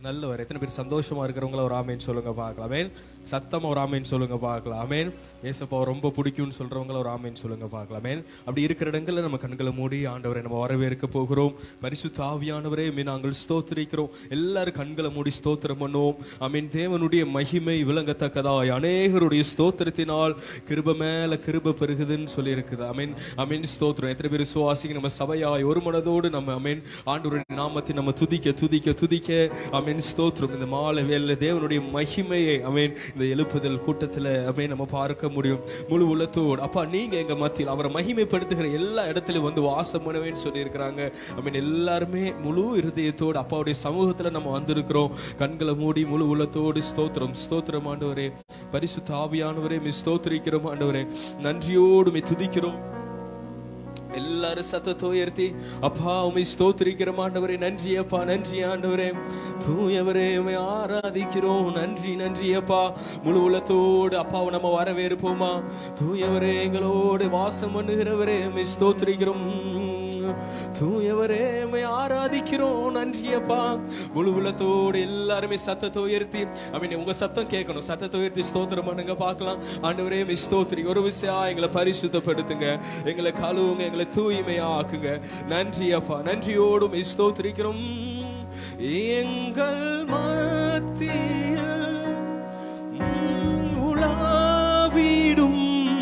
நல்லவர் எத்தனை பேர் சந்தோஷமா இருக்கிறவங்கள ஒரு ஆமேன் சொல்லுங்க பார்க்கலாம் ஆமேன் சத்தமா ஒரு ஆமேன் சொல்லுங்க பார்க்கலாம் ஆமேன் ஏசப்பா ரொம்ப பிடிக்கும்னு சொல்றவங்கள ஒரு ஆமேன் சொல்லுங்க பார்க்கலாம் ஆமேன் அப்படி இருக்கிற இடங்கள்ல நம்ம கண்களை மூடி ஆண்டவரை நம்ம வரவேற்க போகிறோம் பரிசுத்த ஆவியானவரே மீ நாங்கள் ஸ்தோத்திரிக்கிறோம் எல்லாரும் கண்களை மூடி ஸ்தோத்திரம் பண்ணுவோம் ஆமீன் தேவனுடைய மகிமை விளங்கத்தக்கதாய் அநேகருடைய ஸ்தோத்திரத்தினால் கிருப மேல கிருப பெருகுதுன்னு சொல்லி இருக்குது அமீன் அமீன் ஸ்தோத்திரம் எத்தனை பேர் சுவாசிங்க நம்ம சபையாய் ஒரு மனதோடு நம்ம அமீன் ஆண்டவருடைய நாமத்தை நம்ம துதிக்க துதிக்க துதிக்க அமீன் ஸ்தோத்திரம் இந்த மாலை வேலையில தேவனுடைய மகிமையை அமீன் இந்த எழுப்புதல் கூட்டத்துல அமீன் நம்ம பார்க்க முடியும் முழு உலத்தோடு அப்பா நீங்க எங்க மத்தியில் அவரை மகிமைப்படுத்துகிற எல்லா இடத்துலயும் வந்து வாசம் பண்ணுவேன்னு சொல்லி இருக்கிறாங்க அமீன் எல்லாருமே முழு இருதயத்தோடு அப்பாவுடைய சமூகத்துல நம்ம வந்திருக்கிறோம் கண்களை மூடி முழு உள்ளத்தோடு ஸ்தோத்திரம் ஸ்தோத்திரம் ஆண்டவரே பரிசுத்த ஆவியானவரே மீ ஸ்தோத்திரிக்கிறோம் ஆண்டவரே நன்றியோடு மீ துதிக்கிறோம் எல்லாரும் சத்தத்தை உயர்த்தி அப்பா உமை ஸ்தோத்திரிக்கிறோம் ஆண்டவரே நன்றி அப்பா நன்றி ஆண்டவரே தூயவரே உமை ஆராதிக்கிறோம் நன்றி நன்றி அப்பா முழு உலத்தோடு அப்பாவை நம்ம வரவேற்போமா தூயவரே எங்களோடு வாசம் பண்ணுகிறவரே உமை ஸ்தோத்திரிக்கிறோம் தூயவரே உமை ஆராதிக்கிறோம் நன்றி அப்பா முழு உலத்தோடு எல்லாருமே சத்தத்தை உயர்த்தி அப்படின்னு உங்க சத்தம் கேட்கணும் சத்தத்தை உயர்த்தி ஸ்தோத்திரம் பண்ணுங்க பார்க்கலாம் ஆண்டவரே உம்மை ஸ்தோத்திரி ஒரு விஷயம் எங்களை பரிசுத்தப்படுத்துங்க எங்களை கழுவுங்க எங்களை தூய்மையா ஆக்குங்க நன்றி அப்பா நன்றியோடு உம்மை ஸ்தோத்திரிக்கிறோம் எங்கள் மத்தியில் உம், உலாவிடும்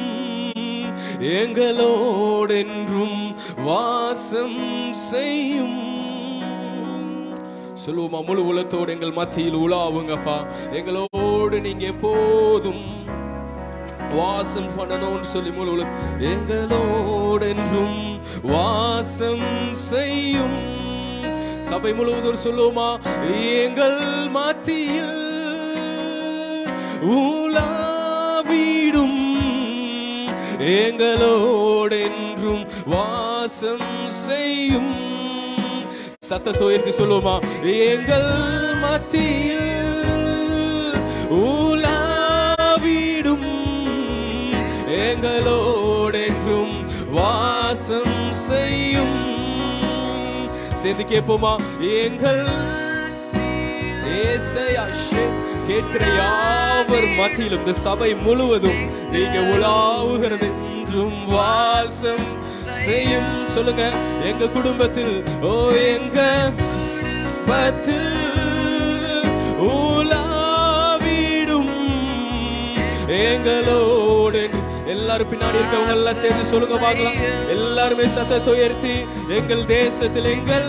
எங்களோடென்றும் வாசம் செய்யும் சொல்லுவோமா முழு உலத்தோடு எங்கள் மத்தியில் உலாவுங்கப்பா எங்களோடு நீங்க எப்போதும் வாசம் பண்ணணும்னு சொல்லி முழு உல- எங்களோடென்றும் வாசம் செய்யும் சபை முழுவதும் சொல்லுவோமா எங்கள் மத்தியில் உலாவிடும் எங்களோடென்றும் வாசம் செய்யும் சத்தத்தை உயர்த்தி சொல்லுவோமா எங்கள் மத்தியில் உலாவிடும் எங்களோடென்றும் வாசம் செய்யும் சேர்ந்து கேட்போமா எங்கள் ஏசையா ஷே- கேட்கிற யாவர் மத்தியிலும் இந்த சபை முழுவதும் நீங்க உலாவுகிறது என்றும் வாசம் செய்யும் சொல்லுங்க எங்க குடும்பத்தில் ஓ எங்க பத்தில் உலாவிடும் எங்களோடு எல்லாரும் பின்னாடி இருக்கவங்க எல்லாம் சேர்ந்து சொல்லுங்க பார்க்கலாம் எல்லாருமே சத்தத்தை உயர்த்தி எங்கள் தேசத்தில் எங்கள்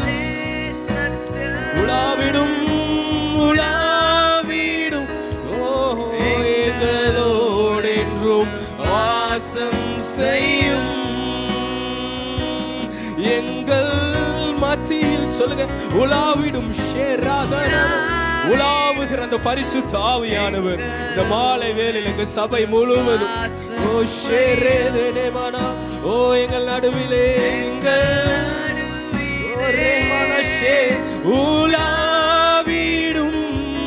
உலாவிடும் உலாவிடும் ஓஹோ எங்களோடு என்றும் வாசம் செய்யும் எங்கள் மத்தியில் சொல்லுங்க உலாவிடும் ஷேராதன உலாவுகிற அந்த பரிசுத்த ஆவியானவர் இந்த மாலை வேளையில் எங்க சபை முழுவதும் ஓ ஷேரேதனேமானா ஓ எங்கள் நடுவிலே எங்கள் ஒரே மனஷே உலாவிடும்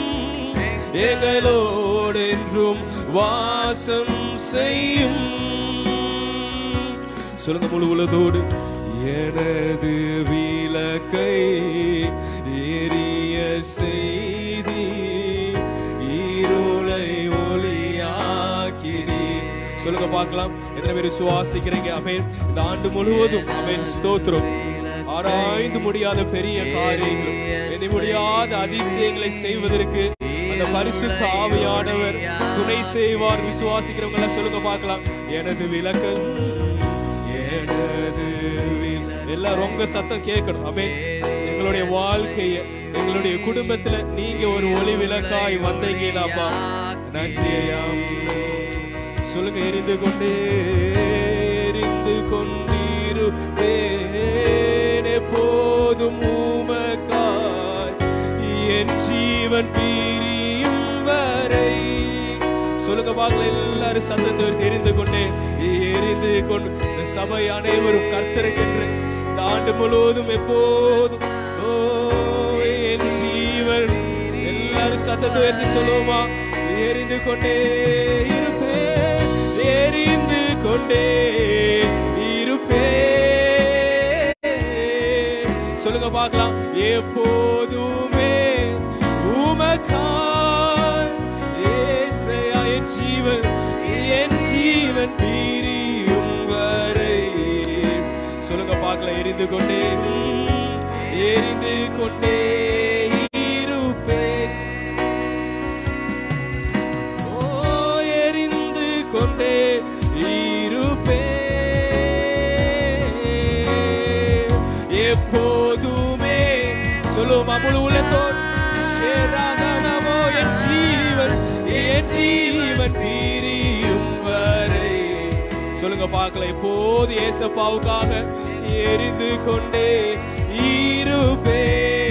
எங்களோடு என்றும் வாசம் செய்யும் சொல்லுங்க முழு உலகத்தோடு எனது விளக்கை எரிய செய்தி இருளை ஒளியாக்கினி சொல்லுங்க பார்க்கலாம் எத்தனை பேர் சுவாசிக்கிறீங்க அமேன் இந்த ஆண்டு முழுவதும் அமேன் ஸ்தோத்திரம் ஆராய்ந்து முடியாத பெரிய காரியங்கள் எண்ணி முடியாத அதிசயங்களை செய்வதற்கு அந்த பரிசுத்த ஆவியானவர் துணை செய்வார் விசுவாசிக்கிறவங்க எல்லாம் சொல்லுங்க பார்க்கலாம் எனது விளக்கல் எனது வில்- எல்லாரும் உங்க சத்தம் கேட்கணும் அமே எங்களுடைய வாழ்க்கைய எங்களுடைய குடும்பத்துல நீங்க ஒரு ஒளி விளக்காய் வந்தீங்களாப்பா நன்றி ஐயா சொல்லுங்க எரிந்து கொண்டே எரிந்து கொண்டிருப்பேன் எப்போதும் உமக்காய் என் ஜீவன் பிரியும் வரை சொல்லுங்க பார்க்கல எல்லாரும் சத்தத்தை தெரிந்து கொண்டே எரிந்து கொண்டு இந்த சபை அனைவரும் கர்த்தருக்கென்று இந்த ஆண்டு முழுவதும் எப்போதும் ஓ என் ஜீவன் எல்லாரும் சத்தத்தை உயர்த்தி சொல்லுவோமா எரிந்து கொண்டே இருப்பேன் எரிந்து கொண்டே இருப்பேன் சொல்லுங்க பார்க்கலாம் எப்போதுமே கொண்டே ம், எரிந்து கொண்டே இருப்பேன் ஓ எரிந்து கொண்டே இருப்பே எப்போதுமே சொல்லுவோமா முழு உள்ளத்தோடு சேராதனமோ என் ஜீவன் என் ஜீவன் பிரியும் வரை சொல்லுங்க பார்க்கல எப்போது ஏசப்பாவுக்காக எரிந்து கொண்டே இருப்பே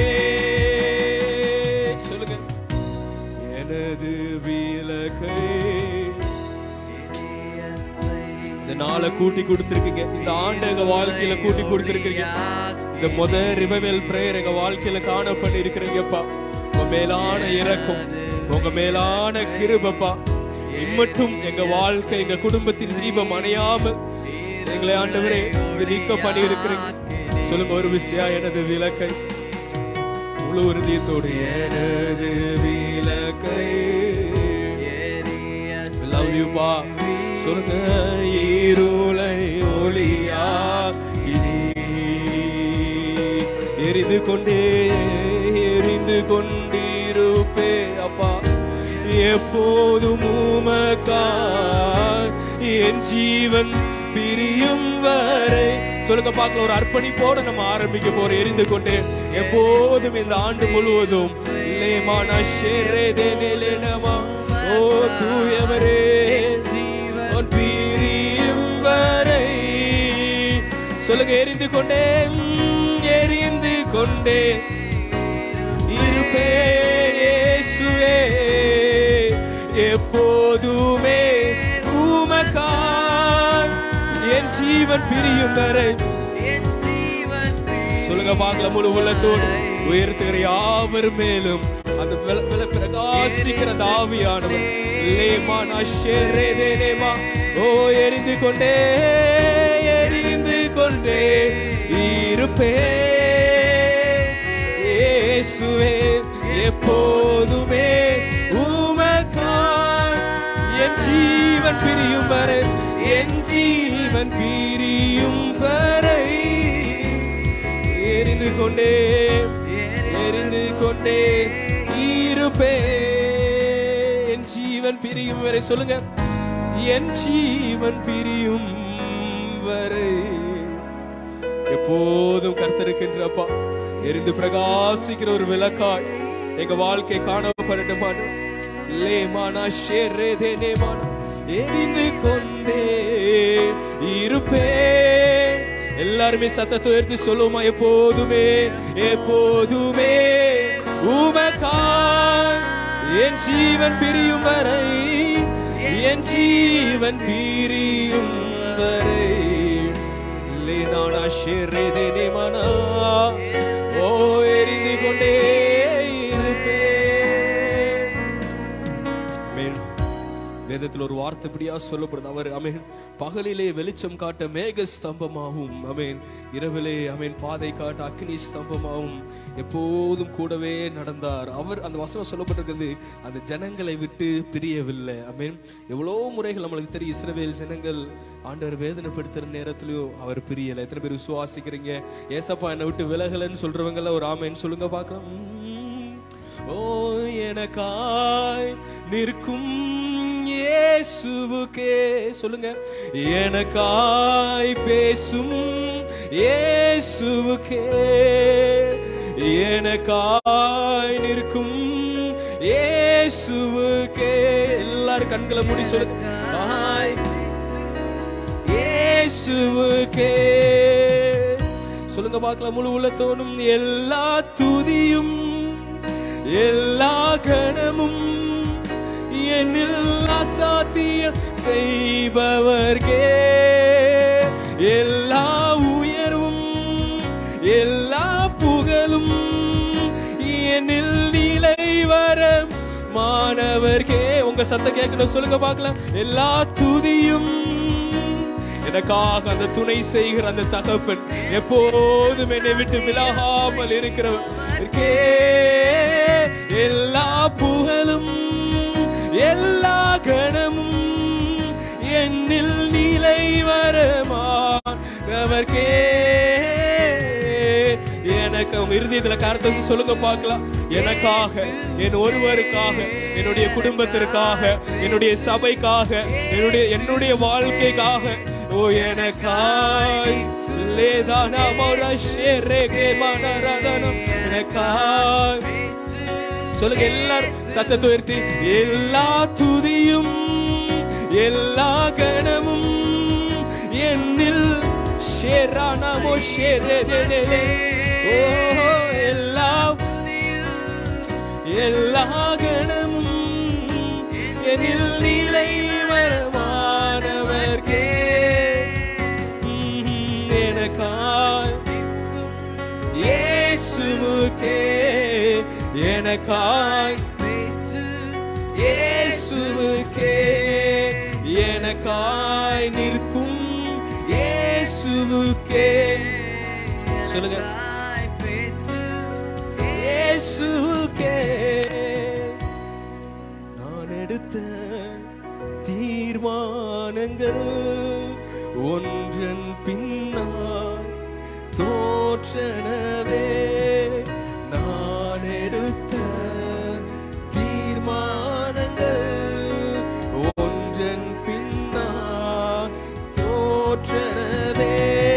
சொல்லுங்க எனது விளக்கை இந்த நாளை கூட்டி கொடுத்திருக்கீங்க இந்த ஆண்டு எங்க வாழ்க்கையில கூட்டி கொடுத்திருக்கீங்க இந்த முத ரிவவேல் பிரேயர் எங்க வாழ்க்கையில காண பண்ணி இருக்கிறீங்கப்பா உங்க மேலான இறக்கம் உங்க மேலான கிருபப்பா இம்மட்டும் எங்க வாழ்க்கை எங்க குடும்பத்தின் தீபம் அணையாமல் எங்களை ஆண்டவரே இங்க நீக்க பண்ணி இருக்கிறீங்க சொல்லுங்க ஒரு விஷயம் எனது விளக்கை முழு உறுதியத்தோடு எனது விளக்கை லவ் யூ பா சொல்லுங்க இருளை ஒளியா எரிந்து கொண்டே எரிந்து கொண்டிருப்பே அப்பா எப்போதும் உமக்கா என் ஜீவன் பிரியும் வரை சொல்லுங்க பார்க்கல ஒரு அர்ப்பணிப்போட நம்ம ஆரம்பிக்க போறோம் எரிந்து கொண்டே எப்போதும் இந்த ஆண்டு முழுவதும் லேமான ஷேரே தேனேலேனமா ஓ தூயவரே உன் பிரியும் வரை சொல்லுங்க எரிந்து கொண்டே ம், எரிந்து கொண்டே இருப்பேன் இயேசுவே எப்போதுமே உமக்காய் என் ஜீவன் பிரியும் வரை சொல்லுங்க பார்க்கல முழு உள்ளத்தோடு உயர்த்துகிற யாவர் மேலும் அந்த வில வில பிரகாசிக்கிற அந்த ஆவியானவர் லேமானா ஷேரேதே லேமா ஓ எரிந்து கொண்டே எரிந்து கொண்டே இருப்பே இயேசுவே எப்போதுமே உமக்காய் என் ஜீவன் பிரியும் வரை என் ஜீவன் பிரியும் வரை எரிந்து கொண்டே எரிந்து கொண்டே இருப்பே என் ஜீவன் பிரியும் வரை சொல்லுங்க என் ஜீவன் பிரியும் வரை எப்போதும் கர்த்தருக்கின்றப்பா எரிந்து பிரகாசிக்கிற ஒரு விளக்காய் எங்க வாழ்க்கை காணப்படட்டுமா லேமானா ஷேரே தேனேமானா எரிந்து கொண்டே இருப்பே எல்லாருமே சத்தத்தை உயர்த்தி சொல்லுமா எப்போதுமே எப்போதுமே உமக்காய் என் ஜீவன் பிரியும் வரை என் ஜீவன் பிரியும் வரை லேனானா ஷேரேதேனே மனா ஓ எரிந்து கொண்டே இருப்பேன் ஆமென். வேதத்தில் ஒரு வார்த்தை இப்படியா சொல்லப்படுது அவர் அமேன் பகலிலே வெளிச்சம் காட்ட மேக ஸ்தம்பமாகவும் அமேன் இரவிலே அமேன் பாதை காட்ட அக்னி ஸ்தம்பமாகவும் எப்போதும் கூடவே நடந்தார் அவர் அந்த வசனம் சொல்லப்பட்டிருக்கிறது அந்த ஜனங்களை விட்டு பிரியவில்லை அமேன் எவ்வளோ முறைகள் நம்மளுக்கு தெரியும் இஸ்ரவேல் ஜனங்கள் ஆண்டவர் வேதனைப்படுத்துற நேரத்திலயும் அவர் பிரியலை எத்தனை பேர் விசுவாசிக்கிறீங்க ஏசப்பா என்னை விட்டு விலகலைன்னு சொல்றவங்கள ஒரு ஆமேன்னு சொல்லுங்க பார்க்கலாம் உம். ஓ எனக்காய் நிற்கும் இயேசுவுக்கே சொல்லுங்க எனக்காய் பேசும் இயேசுவுக்கே எனக்காய் நிற்கும் இயேசுவுக்கே எல்லாரும் கண்களை மூடி சொல்லுங்க ஆய் இயேசுவுக்கே சொல்லுங்க பார்க்கலாம் முழு உள்ளத்தோடும் எல்லா துதியும் எல்லா கணமும் என்னில் அசாத்தியம் செய்பவர்கே எல்லா உயர்வும் எல்லா புகழும் என்னில் நிலை வர மாணவர்கே உங்க சத்தம் கேட்கணும் சொல்லுங்க பார்க்கலாம் எல்லா துதியும் எனக்காக அந்த துணை செய்கிற அந்த தகப்பன் எப்போதும் என்னை விட்டு விலகாமல் இருக்கிறவர் இருக்கே எல்லா புகழும் எல்லா கணமும் என்னில் நிலை வரமானவர்க்கே இருக்க உங்க இருதயத்துல கருத்தை வச்சு சொல்லுங்க பார்க்கலாம் எனக்காக என் ஒருவருக்காக என்னுடைய குடும்பத்திற்காக என்னுடைய சபைக்காக என்னுடைய என்னுடைய வாழ்க்கைக்காக ஓ எனக்காய் லேதானா மௌரஷேரேகே மனரதனம் எனக்காய் சொல்லுங்க எல்லாரும் சத்தத்தை உயர்த்தி எல்லா துதியும் எல்லா கணமும் என்னில் ஷேரானமோ ஷேரே ஓ எல்லா எல்லா கணமும் என்னில் நிலை வரமானவர்கே எனக்காய் இயேசுவுக்கே எனக்காய் இயேசுவுக்கே எனக்காய் நிற்கும் இயேசுவுக்கே சொல்லுங்க இயேசுவுக்கே நான் எடுத்த தீர்மானங்கள் ஒன்றன் பின்னால் தோற்றனவே நான் எடுத்த தீர்மானங்கள் ஒன்றன் பின்னால் தோற்றனவே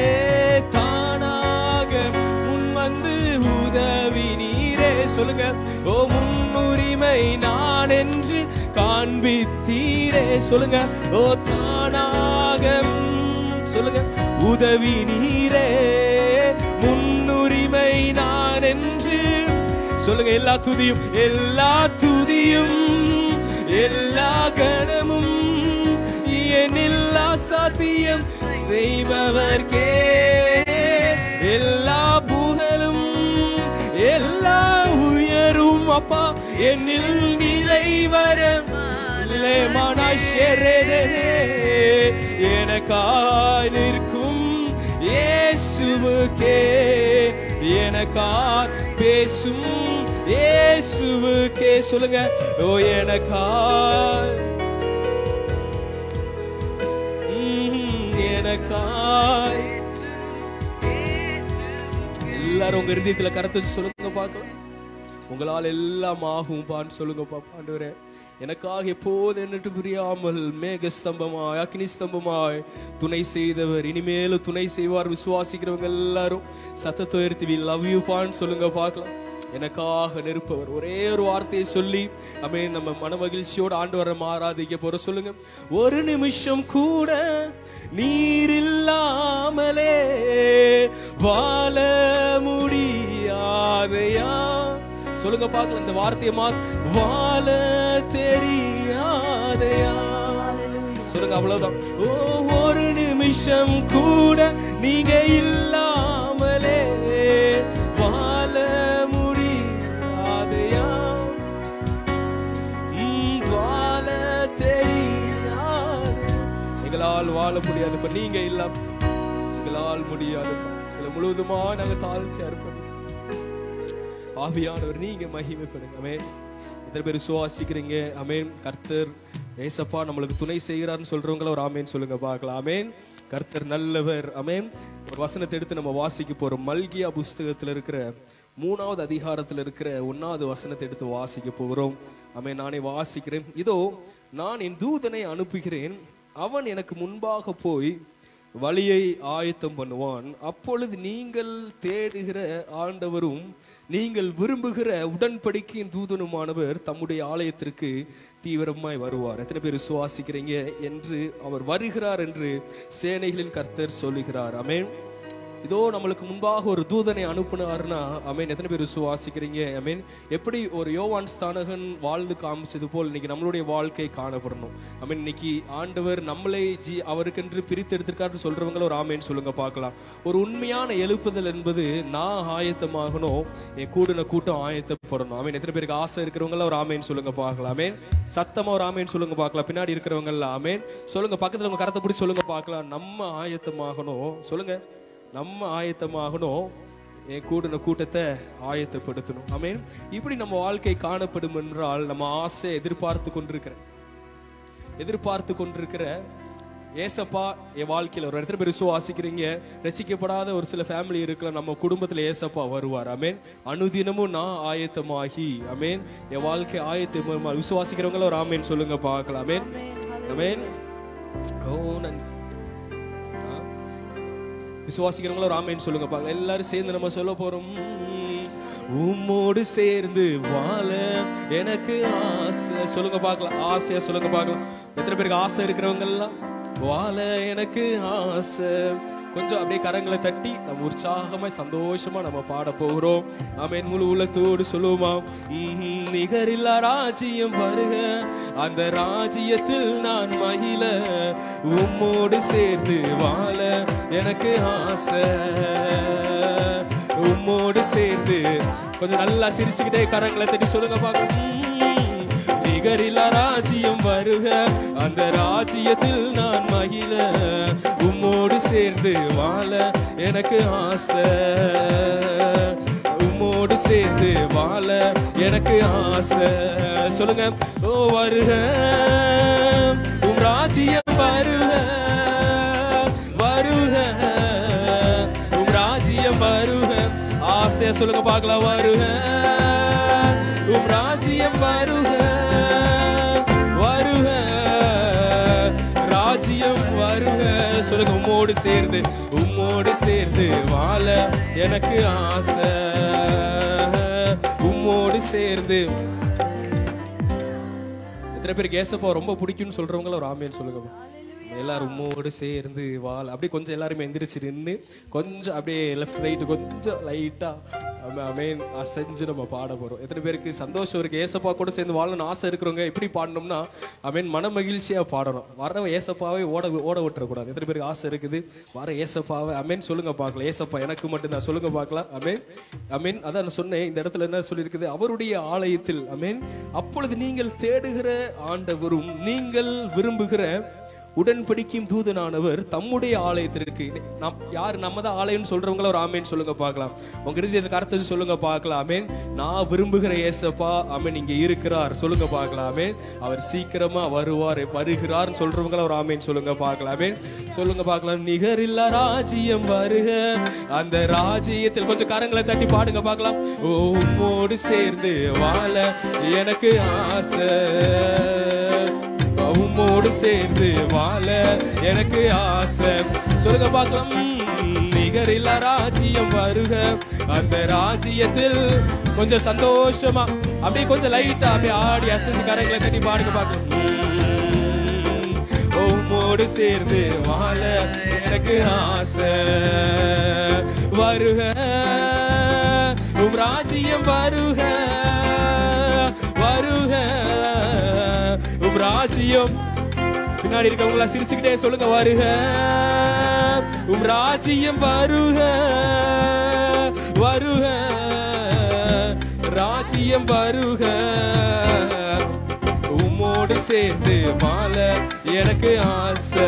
தானாக முன் வந்து உதவி நீரே சொல்லுங்க ஓ முன்னுரிமை நான் என்று காண்பித்தீரே சொல்லுங்க ஓ தானாக ம், சொல்லுங்க உதவி நீரே முன்னுரிமை நான் என்று சொல்லுங்க எல்லா துதியும் எல்லா துதியும் எல்லா கணமும் என்னில்லா சாத்தியம் செய்பவர்க்கே எல்லா புகழும் எல்லா உயரும் அப்பா என்னில் நிலை வர எனக்காய் நிற்கும் இயேசுவுக்கே எனக்காய் பேசும் இயேசுவுக்கே சொல்லுங்க ஓ எனக்காய் ம், எனக்காய் எல்லாரும் உங்க இருதயத்துல கருத்து வச்சு சொல்லுங்க பார்க்கலாம் உங்களால் எல்லாம் ஆகும் பான்னு சொல்லுங்க பாப்பாண்டவரே எனக்காக எப்போது என்னட்டு புரியாமல் மேக ஸ்தம்பமாய் அக்னி ஸ்தம்பமாய் துணை செய்தவர் இனிமேலும் துணை செய்வார் விசுவாசிக்கிறவங்க எல்லாரும் சத்தத்தை உயர்த்தி வி லவ் யூ பான்னு சொல்லுங்க பார்க்கலாம் எனக்காக நிற்பவர் ஒரே ஒரு வார்த்தையை சொல்லி அமே நம்ம மன மகிழ்ச்சியோட ஆண்டு வர ஆராதிக்க போற சொல்லுங்க ஒரு நிமிஷம் கூட நீர் இல்லாமலே வாழ முடியாதையா சொல்லுங்க பார்க்கலாம் இந்த வார்த்தையை மா வாழ தெரியாதையா சொல்லுங்க அவ்வளவுதான் ஓ ஒரு நிமிஷம் கூட நீங்க இல்லாமலே வாழ முடியாதையா ம், வாழ தெரியாது எங்களால் வாழ முடியாது இப்ப நீங்க இல்லாம எங்களால் முடியாது இதுல முழுவதுமா நாங்க தாழ்த்தி அர்ப்பணிக்கிறோம் ஆவியானவர் நீங்க மகிமைப்படுங்க அமேன் எத்தனை பேர் சுவாசிக்கிறீங்க அமேன் கர்த்தர் ஏசப்பா நம்மளுக்கு துணை செய்கிறார்னு சொல்றவங்கள ஒரு ஆமேன் சொல்லுங்க பார்க்கலாம் அமேன் கர்த்தர் நல்லவர் அமேன் ஒரு வசனத்தை எடுத்து நம்ம வாசிக்க போறோம் மல்கியா புஸ்தகத்துல இருக்கிற மூணாவது அதிகாரத்துல இருக்கிற ஒன்னாவது வசனத்தை எடுத்து வாசிக்க போகிறோம் அமேன் நானே வாசிக்கிறேன் இதோ நான் என் தூதனை அனுப்புகிறேன் அவன் எனக்கு முன்பாக போய் வழியை ஆயத்தம் பண்ணுவான் அப்பொழுது நீங்கள் தேடுகிற ஆண்டவரும் நீங்கள் விரும்புகிற உடன்படிக்கையின் தூதனுமானவர் தம்முடைய ஆலயத்திற்கு தீவிரமாய் வருவார் எத்தனை பேர் சுவாசிக்கிறீங்க என்று அவர் வருகிறார் என்று சேனைகளின் கர்த்தர் சொல்லுகிறார் அமேன் இதோ நம்மளுக்கு முன்பாக ஒரு தூதனை அனுப்புனார்னா அமேன் எத்தனை பேர் விசுவாசிக்கிறீங்க அமேன் எப்படி ஒரு யோவான் ஸ்தானகன் வாழ்ந்து காமிச்சது போல் இன்னைக்கு நம்மளுடைய வாழ்க்கை காணப்படணும் அமேன் இன்னைக்கு ஆண்டவர் நம்மளை ஜி அவருக்கென்று பிரித்து எடுத்திருக்காருன்னு சொல்றவங்கள ஒரு ஆமேன் சொல்லுங்க பார்க்கலாம் ஒரு உண்மையான எழுப்புதல் என்பது நான் ஆயத்தமாகணும் என் கூடின கூட்டம் ஆயத்தப்படணும் ஆமேன் எத்தனை பேருக்கு ஆசை இருக்கிறவங்கள ஒரு ஆமேன் சொல்லுங்க பார்க்கலாம் ஆமேன் சத்தமா ஒரு ஆமேன் சொல்லுங்க பார்க்கலாம் பின்னாடி இருக்கிறவங்க எல்லாம் ஆமேன் சொல்லுங்க பக்கத்துல உங்க கரத்தை பிடிச்சி சொல்லுங்க பார்க்கலாம் நம்ம ஆயத்தமாகணும் சொல்லுங்க நம்ம ஆயத்தமாகணும் என் கூடின கூட்டத்தை ஆயத்தப்படுத்தணும் ஆமென் இப்படி நம்ம வாழ்க்கை காணப்படும் என்றால் நம்ம ஆசை எதிர்பார்த்து கொண்டிருக்கிற எதிர்பார்த்து கொண்டிருக்கிற ஏசப்பா என் வாழ்க்கையில ஒரு இடத்துல பேர் விசுவாசிக்கிறீங்க ரசிக்கப்படாத ஒரு சில ஃபேமிலி இருக்கலாம் நம்ம குடும்பத்துல ஏசப்பா வருவார் அமேன் அனுதினமும் நான் ஆயத்தமாகி அமேன் என் வாழ்க்கை ஆயத்தமா விசுவாசிக்கிறவங்கள ஒரு ஆமேன் சொல்லுங்க பார்க்கலாம் அமேன் அமேன் ஓ நன்றி ஆ. விசுவாசிக்கிறவங்கள ஒரு ஆமேன் சொல்லுங்க பார்க்கலாம் எல்லாரும் சேர்ந்து நம்ம சொல்ல போறோம் உம்மோடு சேர்ந்து வாழ எனக்கு ஆசை சொல்லுங்க பார்க்கலாம் ஆசையா சொல்லுங்க பார்க்கலாம் எத்தனை பேருக்கு ஆசை இருக்கிறவங்க எல்லாம் வாழ எனக்கு ஆசை கொஞ்சம் அப்படியே கரங்களை தட்டி நம்ம உற்சாகமா சந்தோஷமா நம்ம பாட போகிறோம் ஆமென் முழு உள்ளத்தோடு சொல்லுவோமா ம்ஹும், நிகரில்லா ராஜ்யம் வருக அந்த ராஜ்யத்தில் நான் மகிழ உம்மோடு சேர்ந்து வாழ எனக்கு ஆசை உம்மோடு சேர்ந்து கொஞ்சம் நல்லா சிரிச்சுக்கிட்டே கரங்களை தட்டி சொல்லுங்க பார்க்கலாம் நிகரில்லா ராஜ்யம் வருக அந்த ராஜ்யத்தில் நான் மகிழ உம்மோடு சேர்ந்து வாழ எனக்கு ஆசை உம்மோடு சேர்ந்து வாழ எனக்கு ஆசை சொல்லுங்க ஓ வருக உம் ராஜ்யம் வருக வருக உம் ராஜ்யம் வருக ஆசையா சொல்லுங்க பார்க்கலாம் வருக உம் ராஜ்யம் வருக வருக ராஜ்யம் வருக சொல்லுங்க உம்மோடு சேர்ந்து உம்மோடு சேர்ந்து வாழ எனக்கு ஆசை உம்மோடு சேர்ந்து எத்தனை பேருக்கு ஏசப்பா ரொம்ப பிடிக்கும்னு சொல்றவங்கள ஒரு ஆமையன் சொல்லுங்க எல்லாரும் உம்மோடு சேர்ந்து வால் அப்படியே கொஞ்சம் எல்லாருமே எந்திரிச்சு நின்று கொஞ்சம் அப்படியே லெஃப்ட் ரைட் கொஞ்சம் லைட்டா அமேன் அசைஞ்சு நம்ம பாட போறோம் எத்தனை பேருக்கு சந்தோஷம் இருக்கு ஏசப்பா கூட சேர்ந்து வாழணும்னு ஆசை இருக்கிறவங்க எப்படி பாடணும்னா அமேன் மன மகிழ்ச்சியா பாடணும் வர ஏசப்பாவே ஓட ஓட விட்டுறக்கூடாது எத்தனை பேருக்கு ஆசை இருக்குது வர ஏசப்பாவை அமேன் சொல்லுங்க பார்க்கலாம் ஏசப்பா எனக்கு மட்டும்தான் சொல்லுங்க பார்க்கலாம் அமேன் அமேன் அதான் நான் சொன்னேன் இந்த இடத்துல என்ன சொல்லியிருக்குது அவருடைய ஆலயத்தில் அமேன் அப்பொழுது நீங்கள் தேடுகிற ஆண்டவரும் நீங்கள் விரும்புகிற உடன்படிக்கும் தூதனானவர் தம்முடைய ஆலயத்திற்கு நாம் யார் நம்ம தான் ஆலயம்னு சொல்றவங்கள ஒரு ஆமேன் சொல்லுங்க பார்க்கலாம் உங்க இறுதியத்துக்கு அர்த்தம் சொல்லுங்க பார்க்கலாம் ஆமேன் நான் விரும்புகிற ஏசப்பா ஆமேன் இங்க இருக்கிறார் சொல்லுங்க பார்க்கலாம் ஆமேன் அவர் சீக்கிரமா வருவார் வருகிறார் சொல்றவங்கள ஒரு ஆமேன் சொல்லுங்க பார்க்கலாம் ஆமேன் சொல்லுங்க பார்க்கலாம் நிகரில்லா ராஜ்யம் வருக அந்த ராஜ்யத்தில் கொஞ்சம் கரங்களை தட்டி பாடுங்க பார்க்கலாம் ஓ உம்மோடு சேர்ந்து வாழ எனக்கு ஆசை உம்மோடு சேர்ந்து வாழ எனக்கு ஆசை சொல்லுங்க பார்க்கலாம் நிகரில்லா ராஜ்யம் வருக அந்த ராஜ்யத்தில் கொஞ்சம் சந்தோஷமா அப்படியே கொஞ்சம் லைட்டா அப்படியே ஆடி அசைஞ்சு கரங்களை தட்டி பாடுங்க பார்க்கலாம் உம்மோடு சேர்ந்து வாழ எனக்கு ஆசை வருக உம் ராஜ்யம் வருக வருக உம் ராஜ்யம் பின்னாடி இருக்கவங்களா சிரிச்சுக்கிட்டே சொல்லுங்க வருக உம் ராஜ்யம் வருக வருக ராஜ்யம் வருக உம்மோடு சேர்ந்து வாழ எனக்கு ஆசை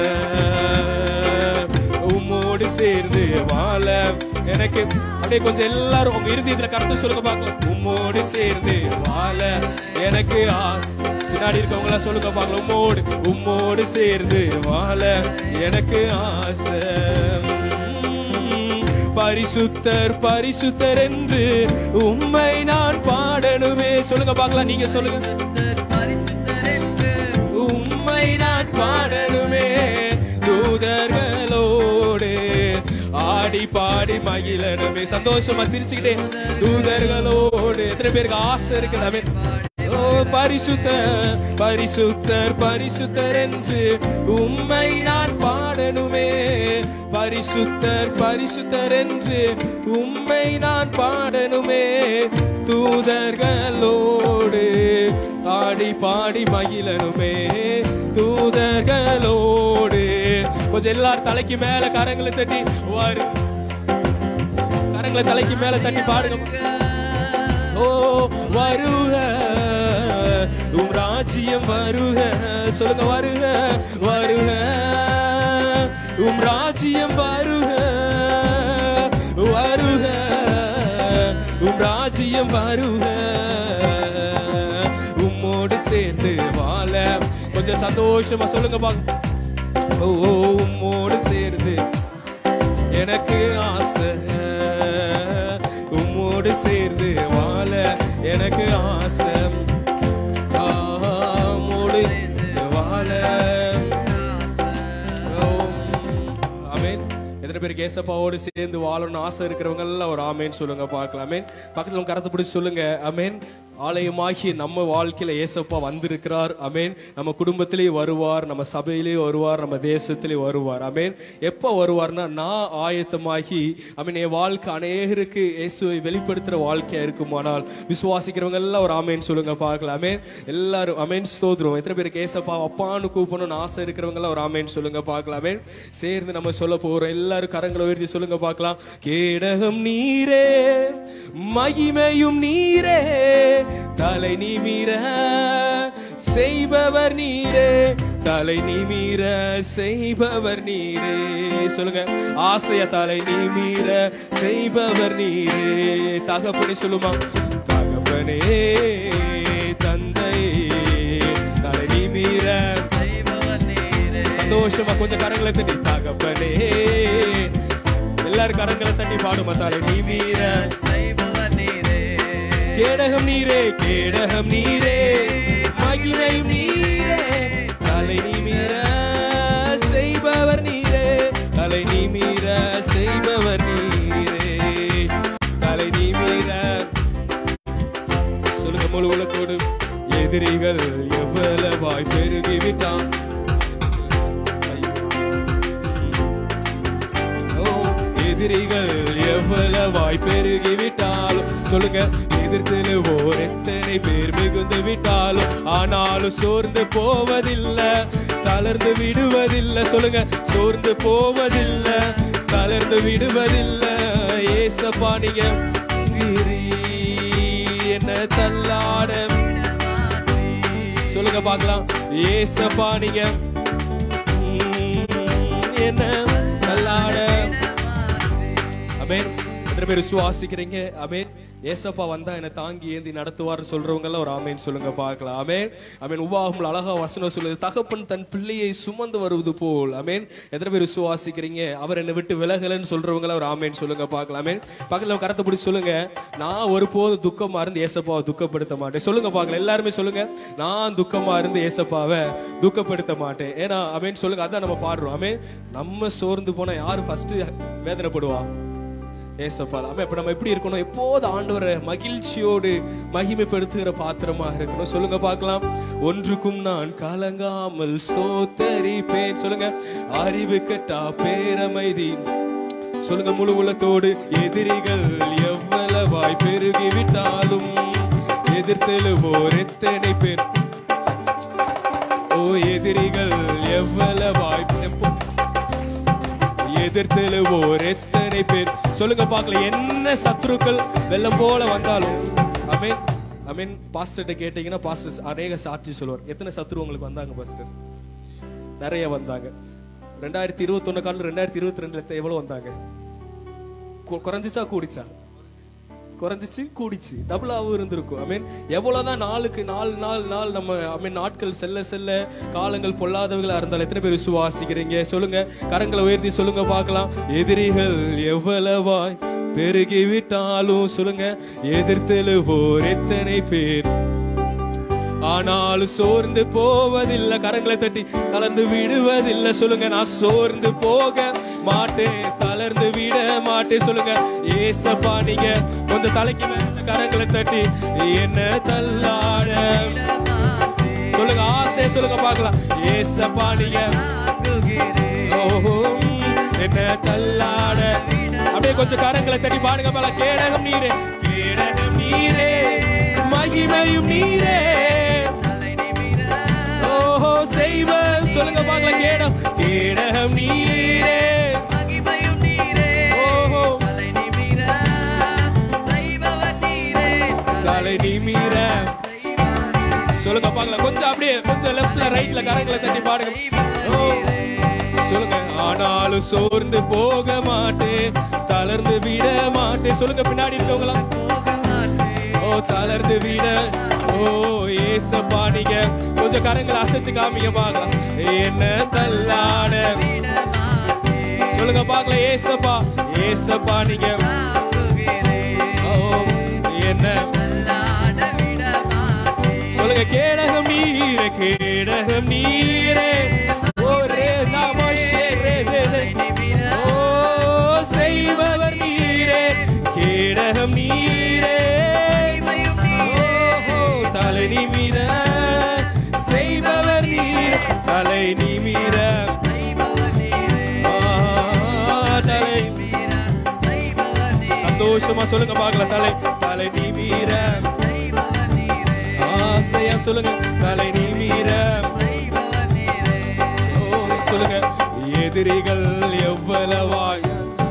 உம்மோடு சேர்ந்து வாழ எனக்கு அப்படியே கொஞ்சம் எல்லாரும் உங்க இறுதியத்துல கருத்து சொல்லுங்க பார்க்கலாம் உம்மோடு சேர்ந்து வாழ எனக்கு ஆசை பின்னாடி இருக்கவங்கள சொல்லுங்க பார்க்கலாம் உம்மோடு உம்மோடு சேர்ந்து வாழ எனக்கு ஆசை பரிசுத்தர் பரிசுத்தர் என்று உம்மை நான் பாடணுமே சொல்லுங்க பார்க்கலாம் நீங்க சொல்லுங்க உம்மை நான் பாடணுமே தூதர்களோடு ஆடி பாடி மகிழணுமே சந்தோஷமா சிரிச்சுக்கிட்டே தூதர்களோடு எத்தனை பேருக்கு ஆசை இருக்குது அமேன் ஓ பரிசுத்தர் பரிசுத்தர் பரிசுத்தர் என்று உம்மை நான் பாடணுமே பரிசுத்தர் பரிசுத்தர் என்று உம்மை நான் பாடணுமே தூதர்களோடு ஆடி பாடி மகிழனுமே தூதர்களோடு கொஞ்சம் எல்லாரும் தலைக்கு மேல கரங்களை தட்டி வரு கரங்களை தலைக்கு மேல தட்டி பாடுங்க ஓ வருக உம் ராஜ்யம் வருக சொல்லுங்க வருக வருக உம் ராஜ்யம் வருக வருக உம் ராஜ்யம் வருக உம்மோடு சேர்ந்து வாழ கொஞ்சம் சந்தோஷமா சொல்லுங்க பாக்க ஓ ஓ, உம்மோடு சேர்ந்து எனக்கு ஆசை உம்மோடு சேர்ந்து வாழ எனக்கு ஆசை ஆ, உம்மோடு வாழ ஆமென் எத்தனை பேருக்கு ஏசப்பாவோடு சேர்ந்து வாழணும்னு ஆசை இருக்கிறவங்க எல்லாம் ஒரு ஆமேன் சொல்லுங்க பார்க்கலாம் ஆமென் பக்கத்துல உங்க கரத்தை பிடிச்சி சொல்லுங்க ஆமென் ஆலயமாகிய நம்ம வாழ்க்கையில ஏசப்பா வந்திருக்கிறார் அமேன் நம்ம குடும்பத்திலே வருவார் நம்ம சபையிலே வருவார் நம்ம தேசத்திலே வருவார் அமேன் எப்போ வருவார்னா நான் ஆயத்தமாகி அமீன் என் வாழ்க்கை அநேகருக்கு இயேசுவை வெளிப்படுத்துற வாழ்க்கையா இருக்குமானால் விசுவாசிக்கிறவங்க எல்லாம் ஒரு ஆமேன் சொல்லுங்க பார்க்கலாம் அமேன் எல்லாரும் அமேன் ஸ்தோத்திரம் எத்தனை பேருக்கு ஏசப்பா அப்பான்னு கூப்பிடணும்னு ஆசை இருக்கிறவங்க எல்லாம் ஒரு ஆமேன் சொல்லுங்க பார்க்கலாம் அமேன் சேர்ந்து நம்ம சொல்ல போறோம் எல்லாரும் கரங்களை உயர்த்தி சொல்லுங்க பார்க்கலாம் கேடகம் நீரே மகிமையும் நீரே தலை நிமிர செய்பவர் நீரே தலை நிமிர செய்பவர் நீரே சொல்லுங்க ஆசைய தலை நிமிர செய்பவர் நீரே தகப்பனே சொல்லுமா தகப்பனே தந்தை தலை நிமிர சந்தோஷமா கொஞ்சம் கரங்களை தட்டி தகப்பனே எல்லாரும் கரங்களை தட்டி பாடுமா தலை நிமிர கேடகம் நீரே கேடகம் நீரே மகிமை நீரே தலை நிமிர செய்பவர் நீரே தலை நிமிர செய்பவர் நீரே தலை நிமிர சொல்லுங்க முழு உலகத்தோடு எதிரிகள் எவ்வளவாய் பெருகிவிட்டான் ஓ, எதிரிகள் எவ்வளவாய் பெருகிவிட்டாலும் சொல்லுங்க எதிர்த்தெழுவோர் எத்தனை பேர் மிகுந்து விட்டாலும் ஆனாலும் சோர்ந்து போவதில்லை தளர்ந்து விடுவதில்லை சொல்லுங்க சோர்ந்து போவதில்லை தளர்ந்து விடுவதில்லை ஏசப்பா நீங்க கிரி என்ன தள்ளாட சொல்லுங்க பார்க்கலாம் ஏசப்பா நீங்க உம், என்ன தள்ளாட அமேன் எத்தனை பேர் விசுவாசிக்கிறீங்க அமேன் ஏசப்பா வந்தா என்னை தாங்கி ஏந்தி நடத்துவார் சொல்றவங்க எல்லாம் ஒரு ஆமேன் சொல்லுங்க பார்க்கலாம் அமேன் அமேன் உபாகம்ல அழகா வசனம் சொல்லுது தகப்பன் தன் பிள்ளையை சுமந்து வருவது போல் அமேன் எத்தனை பேர் விசுவாசிக்கிறீங்க அவர் என்னை விட்டு விலகலன்னு சொல்றவங்க எல்லாம் ஒரு ஆமேன் சொல்லுங்க பார்க்கலாம் அமேன் பக்கத்துல கரத்தை பிடிச்சி சொல்லுங்க நான் ஒருபோதும் துக்கமா இருந்து ஏசப்பாவை துக்கப்படுத்த மாட்டேன் சொல்லுங்க பார்க்கலாம் எல்லாருமே சொல்லுங்க நான் துக்கமா இருந்து ஏசப்பாவை துக்கப்படுத்த மாட்டேன் ஏன்னா அமேன் சொல்லுங்க அதான் நம்ம பாடுறோம் அமேன் நம்ம சோர்ந்து போனா யாரு ஃபர்ஸ்ட் வேதனைப்படுவா ஏசப்பா ஆமா இப்ப நம்ம எப்படி இருக்கணும் எப்போது ஆண்டவரை மகிழ்ச்சியோடு மகிமைப்படுத்துகிற பாத்திரமாக இருக்கணும் சொல்லுங்க பார்க்கலாம் ஒன்றுக்கும் நான் கலங்காமல் சோத்தரிப்பேன் சொல்லுங்க அறிவு கட்டா பேரமைதி சொல்லுங்க முழு உலத்தோடு எதிரிகள் எவ்வளவாய் பெருகி விட்டாலும் எதிர்த்தெழுவோர் எத்தனை பேர் ஓ எதிரிகள் எவ்வளவாய் எப்போ எதிர்த்தெழுவோர் எத்தனை பேர் சொல்லுங்க பார்க்கல என்ன சத்துருக்கள் வெள்ளம் போல வந்தாலும் அமீன் அமீன் பாஸ்டர்கிட்ட கேட்டீங்கன்னா பாஸ்டர் அநேக சாட்சி சொல்லுவார் எத்தனை சத்துரு உங்களுக்கு வந்தாங்க பாஸ்டர் நிறைய வந்தாங்க ரெண்டாயிரத்தி இருபத்தொன்னு காலம் ரெண்டாயிரத்தி இருபத்தி ரெண்டுல எவ்வளவு வந்தாங்க கு- குறைஞ்சிச்சா கூடிச்சா குறைஞ்சிச்சு கூடிச்சு டபுளாகவும் இருந்திருக்கும் ஐ மீன் எவ்வளவுதான் நாளுக்கு நாலு நாள் நாள் நம்ம ஐ மீன் நாட்கள் செல்ல செல்ல காலங்கள் பொல்லாதவர்களா இருந்தாலும் எத்தனை பேர் விசுவாசிக்கிறீங்க சொல்லுங்க கரங்களை உயர்த்தி சொல்லுங்க பார்க்கலாம் எதிரிகள் எவ்வளவாய் பெருகி விட்டாலும் சொல்லுங்க எதிர்த்தெழுவோர் எத்தனை பேர் ஆனாலும் சோர்ந்து போவதில்லை கரங்களை தட்டி கலந்து விடுவதில்லை சொல்லுங்க நான் சோர்ந்து போக மாட்டேன் தளர்ந்து விட மாட்டேன் சொல்லுங்க ஏசப்பா நீங்க கொஞ்சம் தலைக்கு மேல கரங்களை தட்டி என்ன தள்ளாட சொல்லுங்க ஆசை சொல்லுங்க பார்க்கலாம் ஏசப்பா நீங்க ஓஹோ என்ன தள்ளாட அப்படியே கொஞ்சம் கரங்களை தட்டி பாடுங்க மேல கேடகம் நீரே கேடகம் நீரே மகிமையும் நீரே ஓஹோ செய்வ சொல்லுங்க பார்க்கலாம் கேடம் கேடகம் நீரே ஓஹோ தலை நிமிர சொல்லுங்க பார்க்கலாம் கொஞ்சம் அப்படியே கொஞ்சம் லெஃப்ட்ல ரைட்ல கரங்களை தட்டி பாடுங்க ஓ, சொல்லுங்க ஆனாலும் சோர்ந்து போக மாட்டேன் தளர்ந்து விட மாட்டேன் சொல்லுங்க பின்னாடி இருக்கவங்களா ஓ தளர்ந்து விட ஓ ஏசப்பா நீங்க கொஞ்சம் கரங்களை அசைச்சு காமிங்க பார்க்கலாம் என்ன தள்ளாட சொல்லுங்க பார்க்கலாம் ஏசப்பா ஏசப்பா நீங்க ஓ என்ன சொல்லுங்க கேடகம் நீரே கேடகம் நீரே ஒரே நாம ஓ செய்பவர் நீரே கேடகம் நீரே ஓஹோ, தலை நிமிர செய்பவர் நீர் தலை நிமிர ஆ, தலை சந்தோஷமா சொல்லுங்க பார்க்கலாம் தலை தலை நிமிர ஆசையா சொல்லுங்க தலை நிமிர ஓ, சொல்லுங்க எதிரிகள் எவ்வளவாய்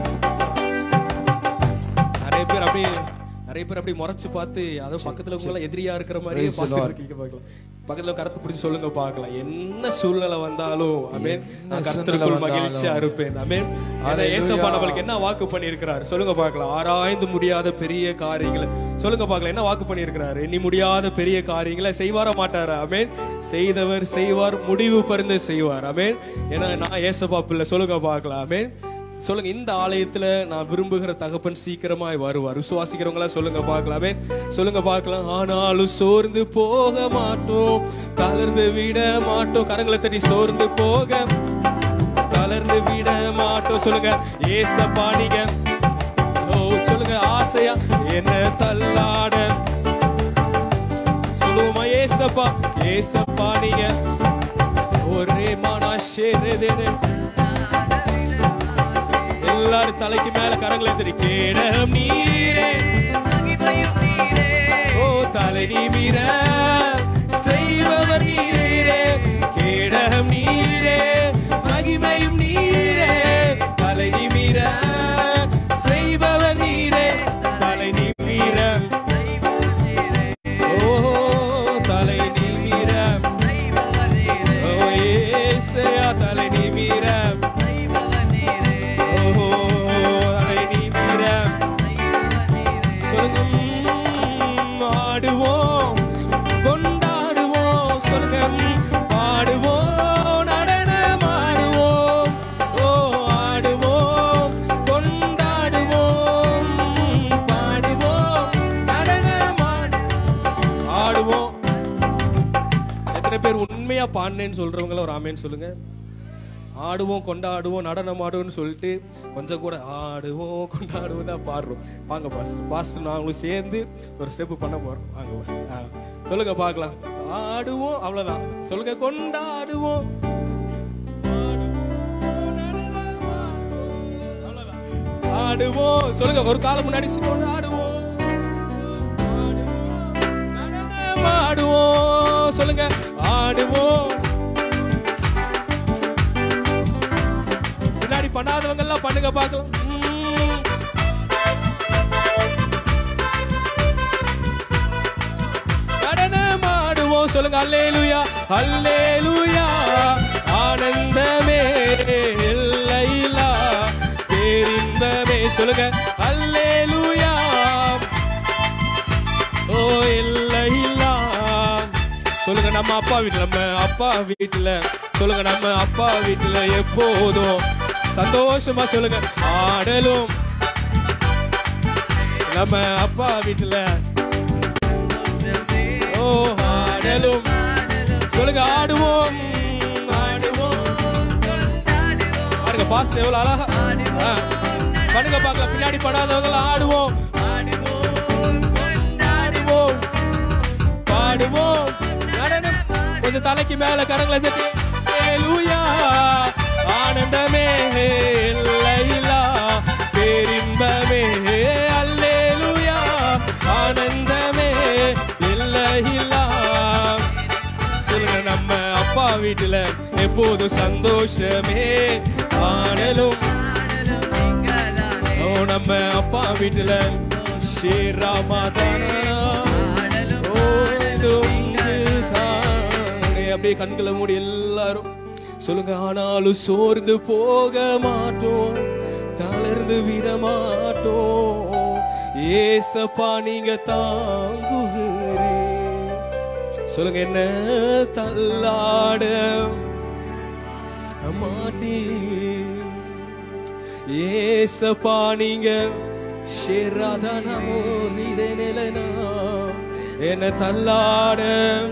நிறைய பேர் அப்படியே நிறைய பேர் அப்படி முறைச்சு பார்த்து அதுவும் பக்கத்துல உங்கள எதிரியா இருக்கிற மாதிரியே Praise the பார்த்துட்டு Lord. இருக்கீங்க பார்க்கலாம் பக்கத்துல கருத்து பிடிச்சு சொல்லுங்க பார்க்கலாம் என்ன சூழ்நிலை வந்தாலும் அமேன் நான் சூழ்நிலை கர்த்தருக்குள் வந்தாலும். மகிழ்ச்சியா இருப்பேன் அமேன் ஏன்னா Hallelujah. ஏசப்பா நம்மளுக்கு என்ன வாக்கு பண்ணியிருக்கிறார் சொல்லுங்க பார்க்கலாம் ஆராய்ந்து முடியாத பெரிய காரியங்களை சொல்லுங்க பார்க்கலாம் என்ன வாக்கு பண்ணியிருக்கிறார் எண்ணி முடியாத பெரிய காரியங்களை செய்வாரா மாட்டாரா அமேன் செய்தவர் செய்வார் முடிவு பரிந்து செய்வார் அமேன் ஏன்னா நான் ஏசப்பா பிள்ளை சொல்லுங்க பார்க்கலாம் அமேன் சொல்லுங்க இந்த ஆலயத்துல நான் விரும்புகிற தகப்பன் சீக்கிரமாய் வருவார் விசுவாசிக்கிறவங்களா சொல்லுங்க பார்க்கலாமே சொல்லுங்க பார்க்கலாம் ஆனாலும் சோர்ந்து போக மாட்டோம் தளர்ந்து விட மாட்டோம் கரங்களை தட்டி சோர்ந்து போக தளர்ந்து விட மாட்டோம் சொல்லுங்க ஏசப்பா நீங்க ஓ சொல்லுங்க ஆசையா என்ன தள்ளாட சொல்லுவோமா ஏசப்பா ஏசப்பா நீங்க ஒரே மானா ஷேரேதேனே எல்லாரும் தலைக்கு மேல கரங்களை தட்டி கேடம் நீரே ஓ தலை நீமீர செய்பவர் நீரே கேடகம் நீரே மகிமையும் நீரே தலை நீமீர செய்பவர் நீரே தலை நீமீர ஓ தலை நீமீர ஓ ஏசையா தலை நீமீர ஓ தலை நீமீர சொல்லுங்க ஆடுவோம் கொண்டாடுவோம் சொல்லுங்க பாடுவோம் நடனம் ஆடுவோம் ஓ ஆடுவோம் கொண்டாடுவோம் பாடுவோம் நடனம் ஆடு- ஆடுவோம் எத்தனை பேர் உண்மையா பாடினேன்னு சொல்றவங்கள ஒரு ஆமேன்னு சொல்லுங்க ஆடுவோம் கொண்டாடுவோம் நடனம் ஆடுவோம்னு சொல்லிட்டு கொஞ்சம் கூட ஆடுவோம் கொண்டாடுவோம் தான் பாடுறோம் வாங்க பாஸ் பாஸ் நாங்களும் சேர்ந்து ஒரு ஸ்டெப் பண்ண போறோம் வாங்க பாஸ் ஆ, சொல்லுங்க பார்க்கலாம் ஆடுவோம் அவ்வளவுதான் சொல்லுங்க கொண்டாடுவோம் ஆடுவோம், நடனம் ஆடுவோம். அவ்வளவுதான். ஆடுவோம் சொல்லுங்க ஒரு காலம் முன்னாடி சொல்லுங்க, ஆடுவோம் ஆடுவோம், நடனம் ஆடுவோம் சொல்லுங்க ஆடுவோம் முன்னாடி பண்ணாதவங்க எல்லாம் பண்ணுங்க பார்க்கலாம் உம். நடனம் ஆடுவோம் சொல்லுங்க அல்லேலூயா அல்லேலூயா ஆனந்தமே எல்லையில்லா பேரின்பமே சொல்லுங்க அல்லேலூயா ஓ எல்லையில்லா சொல்லுங்க நம்ம அப்பா வீட்டுல நம்ம அப்பா வீட்டுல சொல்லுங்க நம்ம அப்பா வீட்டுல எப்போதும் சந்தோஷமா சொல்லுங்க ஆடலும் நம்ம அப்பா வீட்டுல ஓ ஆடலும் சொல்லுங்க ஆடுவோம் ஆடுவோம் பாருங்க பாஸ்ட் எவ்வளவு அழகா ஆ. பண்ணுங்க பார்க்கலாம் பின்னாடி படாதவங்க ஆடுவோம் ஆடுவோம் பாடுவோம் நடனம் கொஞ்சம் தலைக்கு மேல கரங்களை தட்டி ஹalleluya ஆனந்தமே எல்லையில்லா பேரின்பமே அல்லேலூயா ஆனந்தமே எல்லையில்லா சொல்லுங்க நம்ம அப்பா வீட்டுல எப்போதும் சந்தோஷமே ஆனலும் ஓ நம்ம அப்பா வீட்டுல ஸ்ரீராமாதானா அப்படியே கண்களை மூடி எல்லாரும் சொல்லுங்க ஆனாலும் சோர்ந்து போக மாட்டோம் தளர்ந்து விட மாட்டோம் ஏசப்பா நீங்க தாங்குகிறே சொல்லுங்க என்ன தள்ளாட மாட்டி ஏசப்பா நீங்க ஷேராதானமோ நீதே நிலைனா என்ன தள்ளாட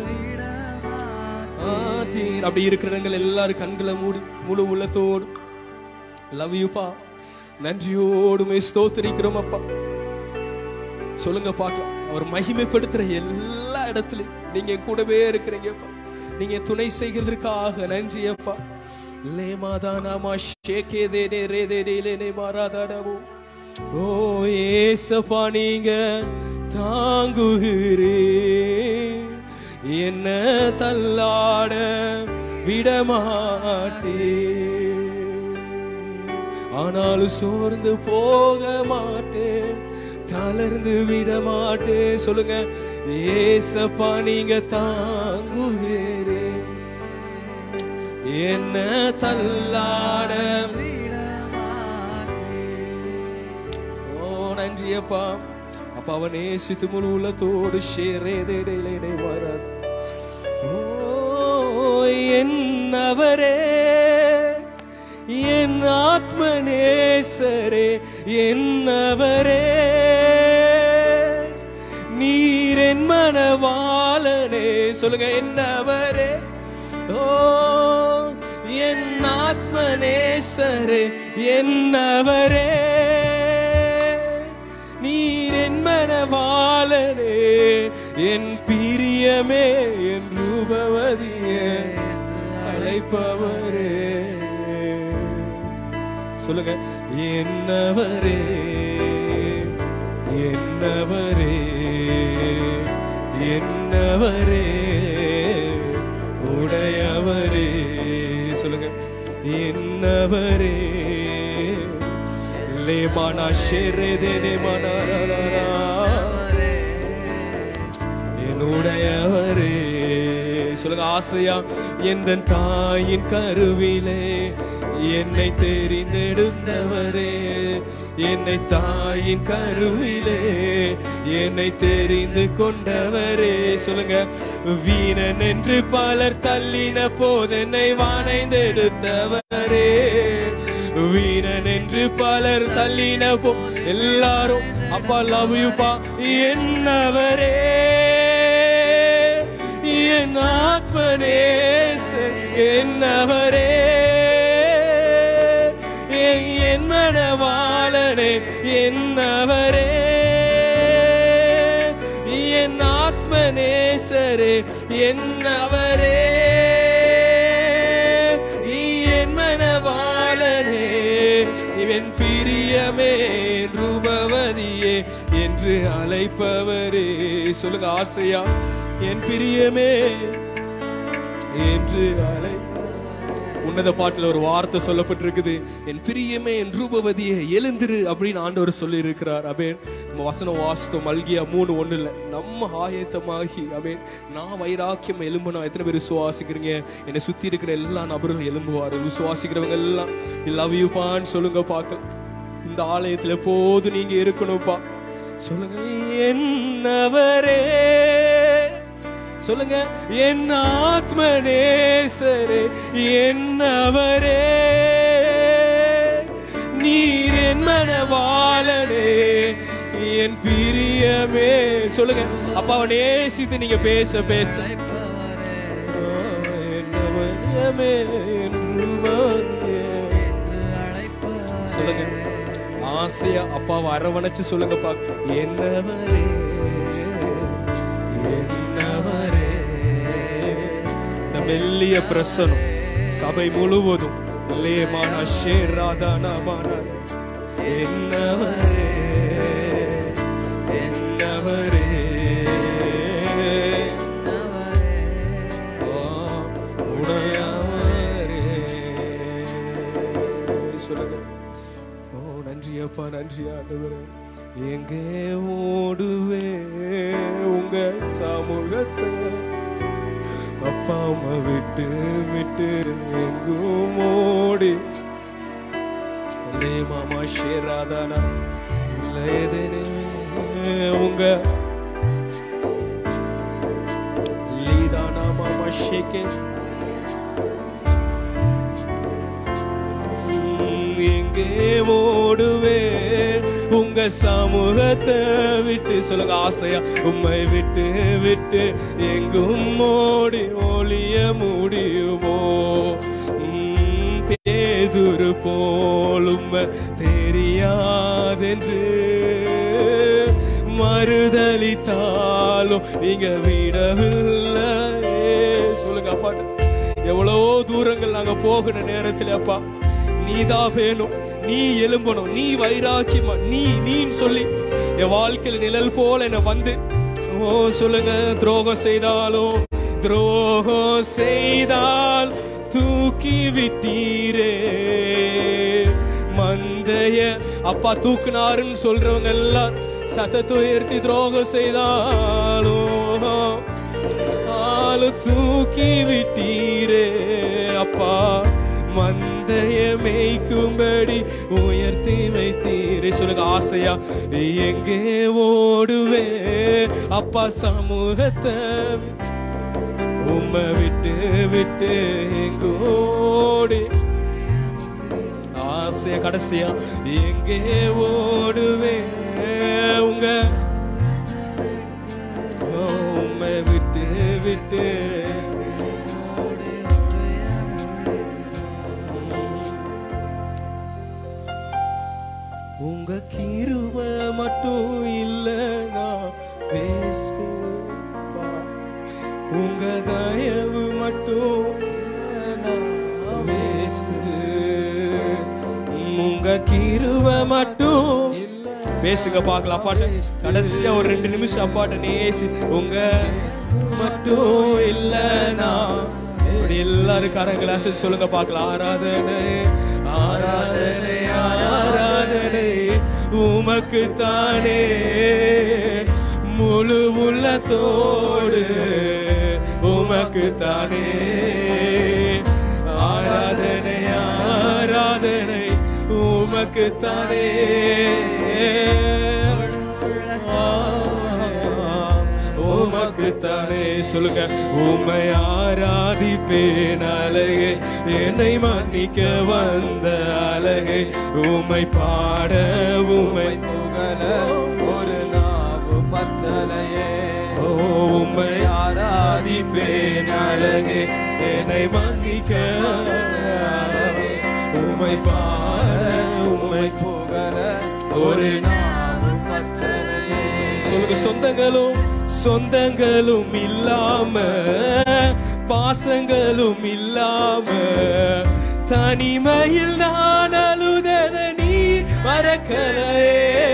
மாட்டீர் அப்படி இருக்கிற இடங்கள் எல்லாரும் கண்களை மூடி முழு உள்ளத்தோடு லவ் யூப்பா நன்றியோடுமே ஸ்தோத்திரிக்கிறோம் அப்பா சொல்லுங்க பார்க்கலாம் அவர் மகிமைப்படுத்துற எல்லா இடத்துலயும் நீங்க என் கூடவே இருக்கிறீங்கப்பா நீங்க துணை செய்கிறதுக்காக நன்றி அப்பா லேமாதானாமா ஷேகே தே நே ரே தே நே லே நே மாறாதாடாவோ ஓ ஏசப்பா நீங்க தாங்குகிறே என்ன தள்ளாட விடமாட்டே ஆனாலும் சோர்ந்து போக மாட்டேன் தளர்ந்து விட மாட்டேன் சொல்லுங்க ஏசப்பா நீங்க தாங்குவேரே என்ன தள்ளாட ஓ நன்றி அப்பா அப்பா அவன் நேசித்து முழு உள்ளத்தோடு ஷேரேதேடே வராது ஓ என்னவரே என் ஆத்மநேசரே என்னவரே நீர் என் மனவாளனே சொல்லுங்க என்னவரே ஓ என் ஆத்மநேசரே என்னவரே நீர் என் மனவாளனே என் பிரியமே என் ரூபவதியே அழைப்பவரே சொல்லுங்க என்னவரே என்னவரே என்னவரே உடையவரே சொல்லுங்க என்னவரே லேமானா ஷெரேதேனே மனாரா என்னுடையவரே சொல்லுங்க ஆசையா எந்த தாயின் கருவிலே என்னை தெரிந்தெடுத்தவரே என்னை தாயின் கருவிலே என்னை தெரிந்து கொண்டவரே சொல்லுங்க வீணன் என்று பலர் தள்ளின போது என்னை வானைந்தெடுத்தவரே வீணன் என்று பலர் தள்ளின போ எல்லாரும் அப்பா லவ் யூப்பா என்னவரே என் ஆத்மனேச என்னவரே என் என் மனவாளனே என்னவரே என் ஆத்மநேசரே என்னவரே என் மனவாளனே இவன் பிரியமே ரூபவதியே என்று அழைப்பவரே சொல்லுங்க ஆசையா என் பிரியமே என்று அழை உன்னத பாட்டுல ஒரு வார்த்தை சொல்லப்பட்டிருக்குது என் பிரியமே என் ரூபவதியே எழுந்திரு அப்படின்னு ஆண்டவர் சொல்லி இருக்கிறார் அபேன் நம்ம வசனம் வாஸ்தம் மல்கியா மூணு ஒண்ணு இல்ல நம்ம ஆயத்தமாகி அபேன் நான் வைராக்கியம் எலும்புனா எத்தனை பேர் விசுவாசிக்கிறீங்க என்னை சுத்தி இருக்கிற எல்லா நபர்களும் எலும்புவாரு விசுவாசிக்கிறவங்க எல்லாம் லவ் யூப்பான்னு சொல்லுங்க பார்க்கலாம் இந்த ஆலயத்துல எப்போது நீங்க இருக்கணும்ப்பா சொல்லுங்க என்னவரே சொல்லுங்க என் ஆத்மநேசரே என்னவரே நீர் என் மனவாளனே என் பிரியமே சொல்லுங்க அப்பாவை நேசித்து நீங்க பேச பேச என்னவரே என்று சொல்லுங்க ஆசையா அப்பாவை அரவணைச்சு சொல்லுங்க பா என்னவரே என்னவரே இந்த மெல்லிய பிரசனம் சபை முழுவதும் லேமான ஷேராதானமான என்னவரே என்னவரே ஆ, உடையவரே. சொல்லுங்க ஓ நன்றி அப்பா நன்றி ஆண்டவரே எங்கே ஓடுவே உங்க சமூகத்தை அப்பா அம்மா விட்டு விட்டு எங்கும் ஓடி லே மாமா ஷேராதானா லேதனே உங்க லீதா மஷேகே எங்கே ஓடுவே உங்க சமூகத்தை விட்டு சொல்லுங்க ஆசையா உம்மை விட்டு விட்டு எங்கும் ஓடி ஒளிய முடியுமோ உம், பேதுரு போல் உம்மை தெரியாதென்று மறுதளித்தாலும் நீங்க விடவில்லை சொல்லுங்க அப்பாட்ட எவ்வளவோ தூரங்கள் நாங்க போகிற நேரத்துல அப்பா நீதான் வேணும் நீ எழும்பணும் நீ வைராக்கியமா நீ நீன்னு சொல்லி என் வாழ்க்கையில நிழல் போல என்ன வந்து ஓ சொல்லுங்க துரோகம் செய்தாலும் துரோகம் செய்தால் தூக்கி விட்டீரே மந்தைய அப்பா தூக்குனாருன்னு சொல்றவங்க எல்லாம் சத்தத்தை உயர்த்தி துரோகம் செய்தாலும் ஆளு தூக்கி விட்டீரே அப்பா மந்தைய மேய்க்கும்படி உயர்த்தி வைத்தீரே சொல்லுங்க ஆசையா எங்கே ஓடுவே அப்பா சமூகத்தை உம்மை விட்டு விட்டு எங்கோடி ஆசையா கடைசியா எங்கே ஓடுவே உங்க உம்மை விட்டு விட்டு உங்க கிருப மட்டும் இல்லைனா வேஸ்ட் உங்க தயவு மட்டும் வேஸ்ட் உங்க கிருப மட்டும் பேசுங்க பார்க்கலாம் அப்பாட்ட கடைசியா ஒரு ரெண்டு நிமிஷம் அப்பாட்ட நேசி உங்க மட்டும் இல்லைனா அப்படி எல்லாரும் கரங்களை அசைச்சு சொல்லுங்க பார்க்கலாம் ஆராதனை ஆராதனை ஆராதனை உமக்கு தானே முழு உள்ளத்தோடு உமக்கு தானே ஆராதனை ஆராதனை உமக்கு தானே உமக்கு தானே சொல்லுங்க உமை ஆராதிப்பேன் அழகே என்னை மன்னிக்க வந்த அழகே உமை பாட உமை புகழ ஒரு நாவு பற்றலையே ஓ, உம்மை ஆராதிப்பேன் அழகே என்னை மன்னிக்க அழகே உமை பாட உமை புகழ ஒரு நாவு பற்றலையே சொல்லுங்க சொந்தங்களும் சொந்தங்களும் இல்லாம பாசங்களும் இல்லாம தனிமையில் நான் அழுதத நீ மறக்கலையே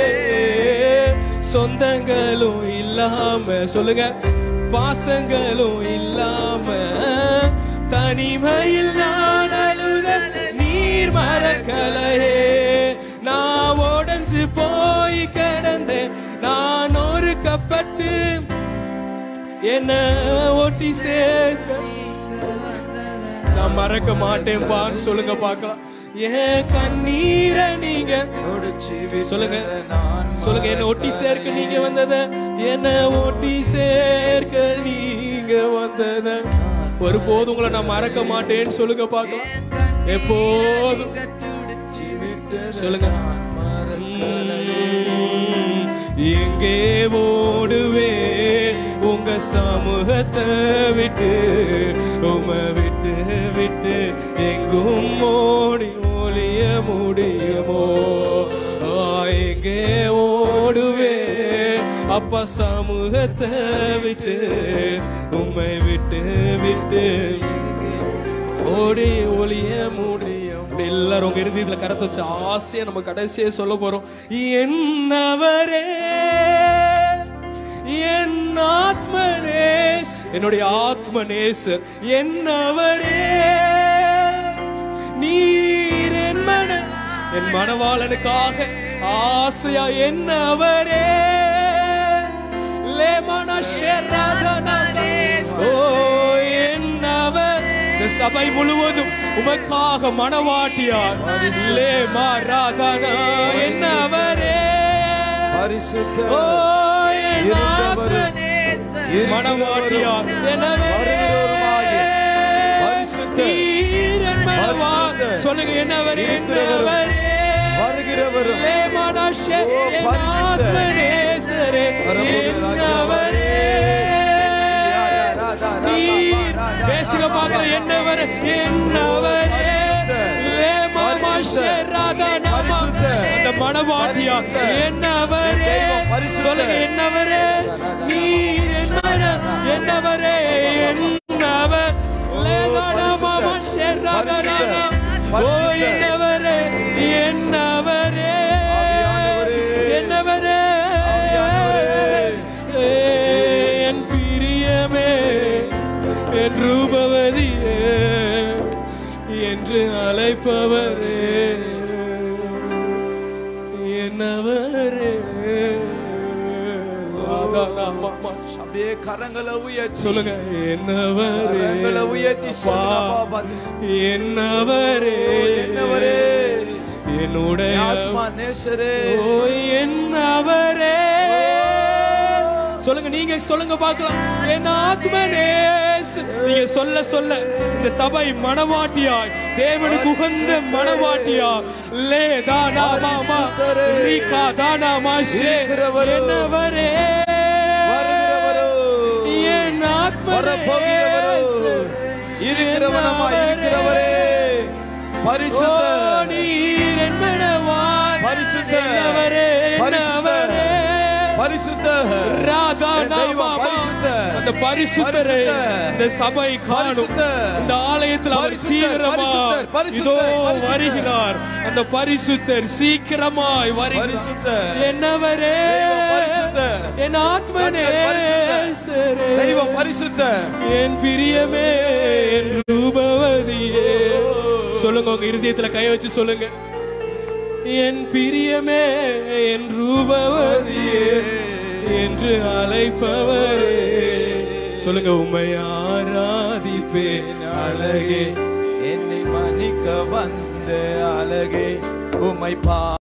சொந்தங்களும் இல்லாம சொல்லுங்க பாசங்களும் இல்லாம தனிமையில் நான் அழுத நீர் மறக்கலையே நான் உடைஞ்சு போய் கிடந்தேன் நான் ஒருக்கப்பட்டு என்ன ஒட்டி சேர்க்க நான் மறக்க மாட்டேன்பான்னு சொல்லுங்க பார்க்கலாம் ஏன் கண்ணீரை நீங்க தொடுச்சி சொல்லுங்க நான் சொல்லுங்க என்ன ஒட்டி சேர்க்க நீங்க வந்தத என்ன ஒட்டி சேர்க்க நீங்க வந்தத ஒருபோதும் உங்களை நான் மறக்க மாட்டேன்னு சொல்லுங்க பார்க்கலாம் எப்போதும் சொல்லுங்க உம், எங்கே ஓடுவே உங்க சமூகத்தை விட்டு உமை விட்டு விட்டு எங்கும் ஓடி ஒளிய முடியுமோ ஆ, எங்கே ஓடுவே அப்பா சமூகத்தை விட்டு உம்மை விட்டு விட்டு ஓடி ஒளிய முடியும் எல்லாரும் உங்க இறுதியில கரத்தை வச்சு ஆசையா நம்ம கடைசியா சொல்ல போறோம் என்னவரே என் ஆத்மனேஸ் என்னுடைய ஆத்மனேசர் என்னவரே நீர் என் மன என் மனவாளனுக்காக ஆசையா என்னவரே லேமன ஷெராதனா ஓ என்னவர் இந்த சபை முழுவதும் உமக்காக மனவாட்டியார் லே மாறாதனா என்னவரே பரிசுத்த ஓ என் இருந்தவரும் ஆத்ம மனவாட்டியார் எனவே வருகிறவருமாகிய சொல்லுங்க என்னவரே இருக்கிறவரும், என்னவரே வருகிறவரும் லே மனஷே ஓ, என் பரிசுத்த. ஆத்மநேசரே வரப்போகிற என்னவரே நீர் பேசுங்க பார்க்கல என்னவரே என்னவரே லே மனஷே ராதா நாமா அந்த மனவாட்டியா என்னவரே தெய்வம் பரிசுத்த. சொல்லுங்க என்னவரே நீர் என்ன என்னவரே என்னவர் லே மனமா மஷே ராதா நாமா ஓ என்னவரே என்னவரே என்னவரே என் பிரியமே என் ரூபவதியே என்று அழைப்பவரே என்னவரே அப்படியே கரங்களை உயர்த்தி சொல்லுங்க என்னவரே கரங்களை உயர்த்தி சொல்லுங்க அப்பா, அப்பா, பாத்து. என்னவரே என்னவரே என்னுடைய ஆத்மா நேசரே ஓ என்னவரே சொல்லுங்க நீங்க சொல்லுங்க பார்க்கலாம் என் ஆத்மனேஸ் நீங்க சொல்ல சொல்ல இந்த சபை மனவாட்டியாய் தேவனுக்கு உகந்த மனவாட்டியா லே தானா மாமா ரீகா தானா மாஷே இருக்கிறவரோ. என்னவரே வருகிறவரோ என் வரப்போகிறவரோ ஆத்மனேஸ் இருக்கிறவனமா இருக்கிறவரே பரிசுத்த ஓ, நீர் என் மனவான். பரிசுத்த. என்னவரே, பரிசுத்த. என்னவரே. பரிசுத்த ராதா என் தெய்வம் நாமா. பரிசுத்த. அந்த பரிசுத்தரை பரிசுத்த. இந்த சபை காணும் பரிசுத்த. இந்த ஆலயத்தில் அவர் பரிசுத்தர், தீவிரமா பரிசுத்தர், பரிசுத்தர், இதோ பரிசுத்தர். வருகிறார் அந்த பரிசுத்தர் சீக்கிரமாய் வருகிறார் பரிசுத்த. என்னவரே தெய்வம் பரிசுத்த. என் ஆத்மனே பரிசுத்த. தெய்வம் பரிசுத்த என் பிரியமே என் ரூபவதியே சொல்லுங்க உங்க இருதயத்துல கை வச்சு சொல்லுங்க என் பிரியமே என் ரூபவதியே என்று அழைப்பவரே சொல்லுங்க உம்மை ஆராதிப்பேன் அழகே என்னை மன்னிக்க வந்த அழகே உம்மை பா